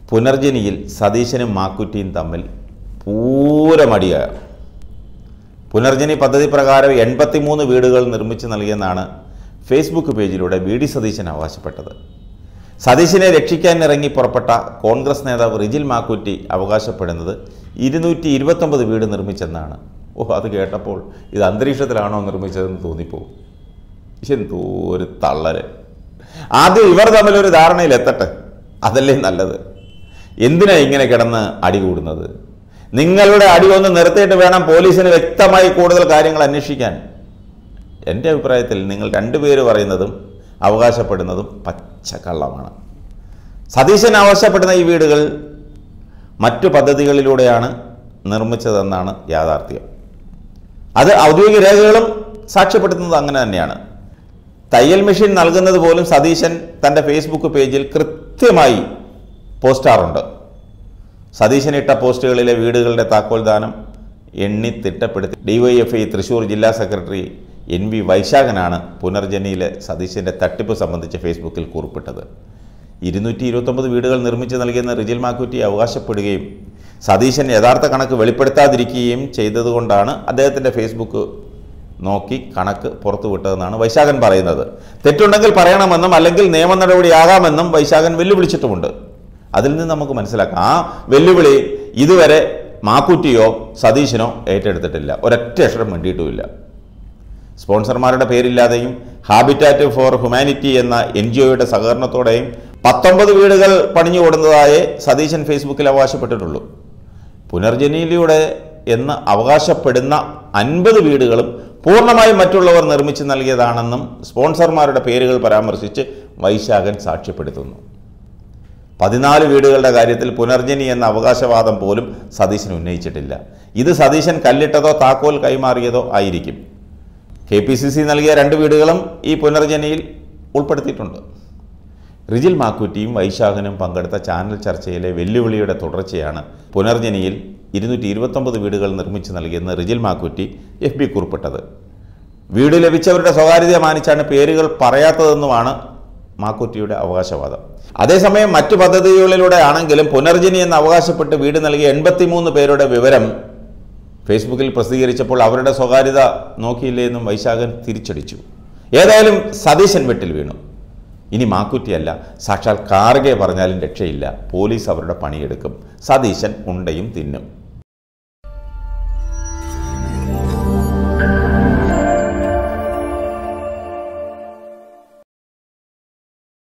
പുനർജനിയിൽ സതീശനും മാക്കുറ്റിയും തമ്മിൽ പൂരമടിയാണ് പുനർജനി പദ്ധതി പ്രകാരം എൺപത്തിമൂന്ന് വീടുകൾ നിർമ്മിച്ച് നൽകിയെന്നാണ് ഫേസ്ബുക്ക് പേജിലൂടെ വി ഡി സതീശൻ അവകാശപ്പെട്ടത് സതീശനെ രക്ഷിക്കാൻ ഇറങ്ങി പുറപ്പെട്ട കോൺഗ്രസ് നേതാവ് റിജിൽ മാക്കുറ്റി അവകാശപ്പെടുന്നത് ഇരുന്നൂറ്റി ഇരുപത്തൊമ്പത് വീട് നിർമ്മിച്ചെന്നാണ് ഓ അത് കേട്ടപ്പോൾ ഇത് അന്തരീക്ഷത്തിലാണോ നിർമ്മിച്ചതെന്ന് തോന്നിപ്പോവും എന്തോ ഒരു തള്ളല് ആദ്യം ഇവർ തമ്മിലൊരു ധാരണയിലെത്തട്ടെ അതല്ലേ നല്ലത് എന്തിനാ ഇങ്ങനെ കിടന്ന് അടി കൂടുന്നത് നിങ്ങളുടെ അടി ഒന്ന് നിർത്തിയിട്ട് വേണം പോലീസിന് വ്യക്തമായി കൂടുതൽ കാര്യങ്ങൾ അന്വേഷിക്കാൻ എൻ്റെ അഭിപ്രായത്തിൽ നിങ്ങൾ രണ്ടുപേര് പറയുന്നതും അവകാശപ്പെടുന്നതും പച്ചക്കള്ളമാണ് സതീശൻ ആവശ്യപ്പെടുന്ന ഈ വീടുകൾ മറ്റു പദ്ധതികളിലൂടെയാണ് നിർമ്മിച്ചതെന്നാണ് യാഥാർത്ഥ്യം അത് ഔദ്യോഗിക രേഖകളും സാക്ഷ്യപ്പെടുത്തുന്നത് അങ്ങനെ തന്നെയാണ് തയ്യൽ മെഷീൻ നൽകുന്നത് പോലും സതീശൻ തൻ്റെ ഫേസ്ബുക്ക് പേജിൽ കൃത്യമായി പോസ്റ്റാറുണ്ട് സതീശൻ ഇട്ട പോസ്റ്റുകളിലെ വീടുകളുടെ താക്കോൽദാനം എണ്ണി തിട്ടപ്പെടുത്തി ഡിവൈഎഫ്ഐ തൃശൂർ ജില്ലാ സെക്രട്ടറി എൻ വി വൈശാഖനാണ് പുനർജനിയിലെ സതീശൻ്റെ തട്ടിപ്പ് സംബന്ധിച്ച് ഫേസ്ബുക്കിൽ കുറിപ്പിട്ടത് ഇരുന്നൂറ്റി ഇരുപത്തൊമ്പത് വീടുകൾ നിർമ്മിച്ച് നൽകിയെന്ന് റിജിൽ മാക്കുറ്റി അവകാശപ്പെടുകയും സതീശൻ യഥാർത്ഥ കണക്ക് വെളിപ്പെടുത്താതിരിക്കുകയും ചെയ്തതുകൊണ്ടാണ് അദ്ദേഹത്തിൻ്റെ ഫേസ്ബുക്ക് നോക്കി കണക്ക് പുറത്തുവിട്ടതെന്നാണ് വൈശാഖൻ പറയുന്നത് തെറ്റുണ്ടെങ്കിൽ പറയണമെന്നും അല്ലെങ്കിൽ നിയമ നടപടിയാകാമെന്നും വൈശാഖൻ വെല്ലുവിളിച്ചിട്ടുമുണ്ട് അതിൽ നിന്ന് നമുക്ക് മനസ്സിലാക്കാം ആ വെല്ലുവിളി ഇതുവരെ മാക്കുറ്റിയോ സതീശനോ ഏറ്റെടുത്തിട്ടില്ല ഒരൊറ്റ അക്ഷരം വേണ്ടിയിട്ടുമില്ല സ്പോൺസർമാരുടെ പേരില്ലാതെയും ഹാബിറ്റാറ്റ് ഫോർ ഹ്യൂമാനിറ്റി എന്ന എൻ ജി ഒയുടെ സഹകരണത്തോടെയും പത്തൊമ്പത് വീടുകൾ പണിഞ്ഞു കൊടുത്തതായേ സതീശൻ ഫേസ്ബുക്കിൽ അവകാശപ്പെട്ടിട്ടുള്ളൂ പുനർജനിയിലൂടെ എന്ന് അവകാശപ്പെടുന്ന അൻപത് വീടുകളും പൂർണ്ണമായും മറ്റുള്ളവർ നിർമ്മിച്ചു നൽകിയതാണെന്നും സ്പോൺസർമാരുടെ പേരുകൾ പരാമർശിച്ച് വൈശാഖൻ സാക്ഷ്യപ്പെടുത്തുന്നു പതിനാല് വീടുകളുടെ കാര്യത്തിൽ പുനർജനി എന്ന അവകാശവാദം പോലും സതീശൻ ഉന്നയിച്ചിട്ടില്ല ഇത് സതീശൻ കല്ലിട്ടതോ താക്കോൽ കൈമാറിയതോ ആയിരിക്കും കെ പി സി സി നൽകിയ രണ്ട് വീടുകളും ഈ പുനർജനിയിൽ ഉൾപ്പെടുത്തിയിട്ടുണ്ട് റിജിൽ മാക്കുറ്റിയും വൈശാഖനും പങ്കെടുത്ത ചാനൽ ചർച്ചയിലെ വെല്ലുവിളിയുടെ തുടർച്ചയാണ് പുനർജനിയിൽ ഇരുന്നൂറ്റി ഇരുപത്തൊമ്പത് വീടുകൾ നിർമ്മിച്ചു നൽകിയെന്ന് റിജിൽ മാക്കുറ്റി എഫ് ബി കുറിപ്പിട്ടത് വീട് ലഭിച്ചവരുടെ സ്വകാര്യത മാനിച്ചാണ് പേരുകൾ പറയാത്തതെന്നുമാണ് മാക്കുറ്റിയുടെ അവകാശവാദം അതേസമയം മറ്റു പദ്ധതികളിലൂടെ ആണെങ്കിലും പുനർജനി എന്ന് അവകാശപ്പെട്ട് വീട് നൽകിയ എൺപത്തിമൂന്ന് പേരുടെ വിവരം ഫേസ്ബുക്കിൽ പ്രസിദ്ധീകരിച്ചപ്പോൾ അവരുടെ സ്വകാര്യത നോക്കിയില്ലേ എന്നും വൈശാഖൻ തിരിച്ചടിച്ചു ഏതായാലും സതീശൻ വെട്ടിൽ വീണു ഇനി മാക്കുറ്റിയല്ല സാക്ഷാൽ കാർഗെ പറഞ്ഞാലും രക്ഷയില്ല പോലീസ് അവരുടെ പണിയെടുക്കും സതീശൻ ഉണ്ടയും തിന്നും